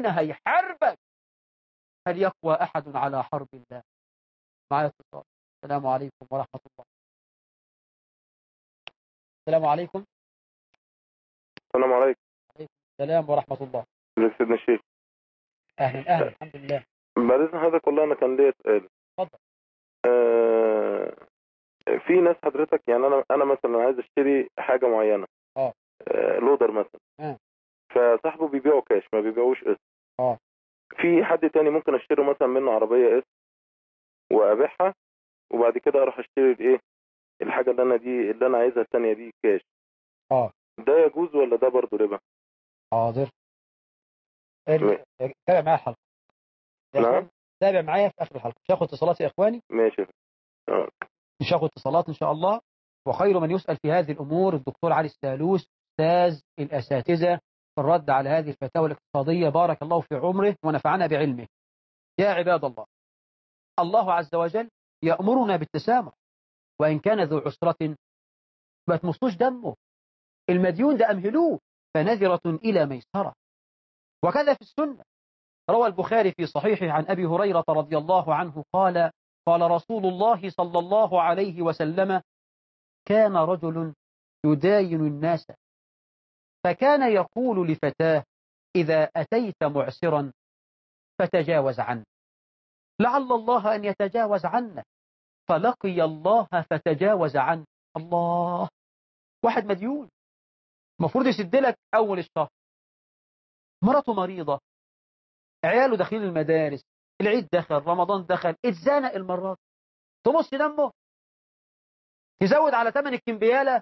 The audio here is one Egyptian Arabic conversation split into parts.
ربنا هيحاربك هل يقوى أحد على حرب الله معايا اتصال السلام عليكم ورحمة الله السلام عليكم السلام عليكم السلام ورحمة الله ازيك سيدنا الشيخ أهلا أهلا الحمد لله بعد اذن حضرتك والله انا كان ليا سؤال اتفضل آه في ناس حضرتك يعني انا انا مثلا عايز اشتري حاجه معينه اه. آه لودر مثلا اه. فصاحبه بيبيعه كاش ما بيبيعوش قسط اه. في حد تاني ممكن اشتري مثلا منه عربيه قسط وابيعها وبعد كده اروح اشتري الايه الحاجه اللي انا دي اللي انا عايزها الثانيه دي كاش اه. ده يجوز ولا ده برضه ربا حاضر ال- تابع معايا الحلقة يا نعم. أخوان، تابع معايا في آخر الحلقة مش هاخد اتصالات يا إخواني ماشي اه. مش هاخد اتصالات إن شاء الله وخير من يسأل في هذه الأمور الدكتور علي السالوس أستاذ الأساتذة في الرد على هذه الفتاوى الاقتصادية بارك الله في عمره ونفعنا بعلمه يا عباد الله الله عز وجل يأمرنا بالتسامح وإن كان ذو عسرة ما تمصوش دمه المديون ده أمهلوه فنذرة إلى ميسرة وكذا في السنة روى البخاري في صحيحه عن أبي هريرة رضي الله عنه قال قال رسول الله صلى الله عليه وسلم كان رجل يداين الناس فكان يقول لفتاه إذا أتيت معسرا فتجاوز عنه لعل الله أن يتجاوز عنا فلقي الله فتجاوز عنه الله واحد مديون المفروض يسد لك أول الشهر مراته مريضة عياله داخلين المدارس العيد دخل رمضان دخل اتزنق المرات تمص دمه تزود على ثمن الكمبيالة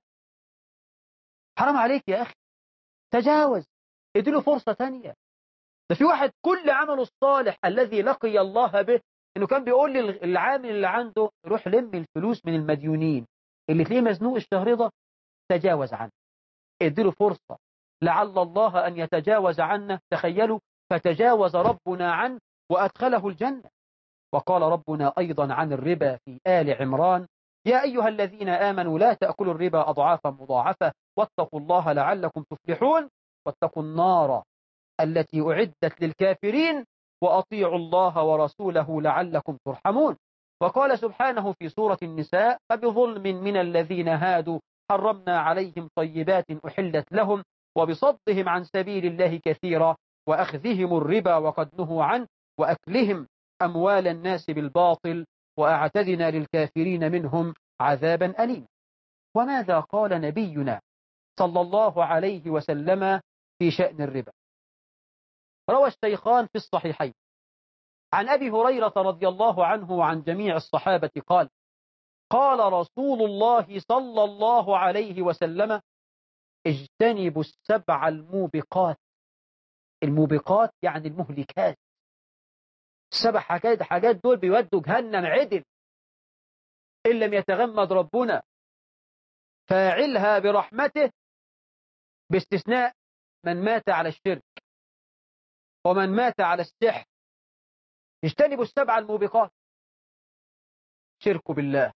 حرام عليك يا أخي تجاوز اديله فرصة تانية ده في واحد كل عمله الصالح الذي لقي الله به انه كان بيقول للعامل اللي عنده روح لم الفلوس من المديونين اللي تلاقيه مزنوق الشهر ده تجاوز عنه اديله فرصة لعل الله أن يتجاوز عنه تخيلوا فتجاوز ربنا عنه وأدخله الجنة وقال ربنا أيضا عن الربا في آل عمران يا أيها الذين آمنوا لا تأكلوا الربا أضعافا مضاعفة واتقوا الله لعلكم تفلحون واتقوا النار التي أعدت للكافرين وأطيعوا الله ورسوله لعلكم ترحمون وقال سبحانه في سورة النساء فبظلم من الذين هادوا حرمنا عليهم طيبات أحلت لهم وبصدهم عن سبيل الله كثيرا وأخذهم الربا وقد نهوا عنه وأكلهم أموال الناس بالباطل وأعتدنا للكافرين منهم عذابا أليما وماذا قال نبينا صلى الله عليه وسلم في شأن الربا روى الشيخان في الصحيحين عن أبي هريرة رضي الله عنه وعن جميع الصحابة قال قال رسول الله صلى الله عليه وسلم اجتنبوا السبع الموبقات الموبقات يعني المهلكات السبع حاجات حاجات دول بيودوا جهنم عدل إن لم يتغمد ربنا فاعلها برحمته باستثناء من مات على الشرك ومن مات على السحر اجتنبوا السبع الموبقات شرك بالله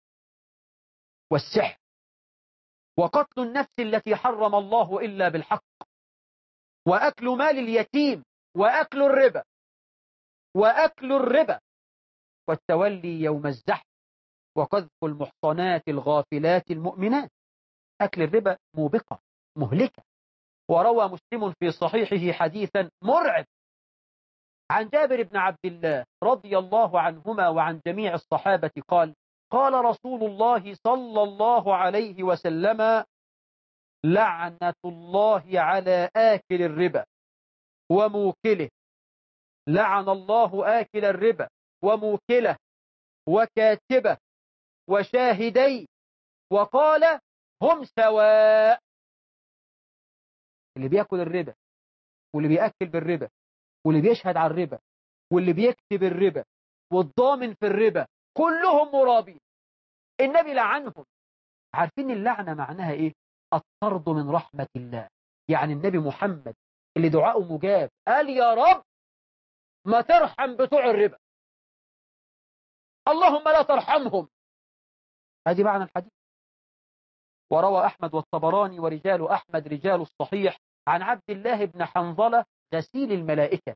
والسحر وقتل النفس التي حرم الله إلا بالحق وأكل مال اليتيم وأكل الربا وأكل الربا والتولي يوم الزحف وقذف المحصنات الغافلات المؤمنات أكل الربا موبقة مهلكة وروى مسلم في صحيحه حديثا مرعب عن جابر بن عبد الله رضي الله عنهما وعن جميع الصحابة قال قال رسول الله صلى الله عليه وسلم لعنة الله على آكل الربا وموكله لعن الله آكل الربا وموكله وكاتبه وشاهدي وقال هم سواء اللي بياكل الربا واللي بيأكل بالربا واللي بيشهد على الربا واللي بيكتب الربا والضامن في الربا كلهم مرابين النبي لعنهم عارفين اللعنة معناها ايه الطرد من رحمة الله يعني النبي محمد اللي دعاءه مجاب قال يا رب ما ترحم بتوع الربا اللهم لا ترحمهم هذه معنى الحديث وروى أحمد والطبراني ورجال أحمد رجال الصحيح عن عبد الله بن حنظلة غسيل الملائكة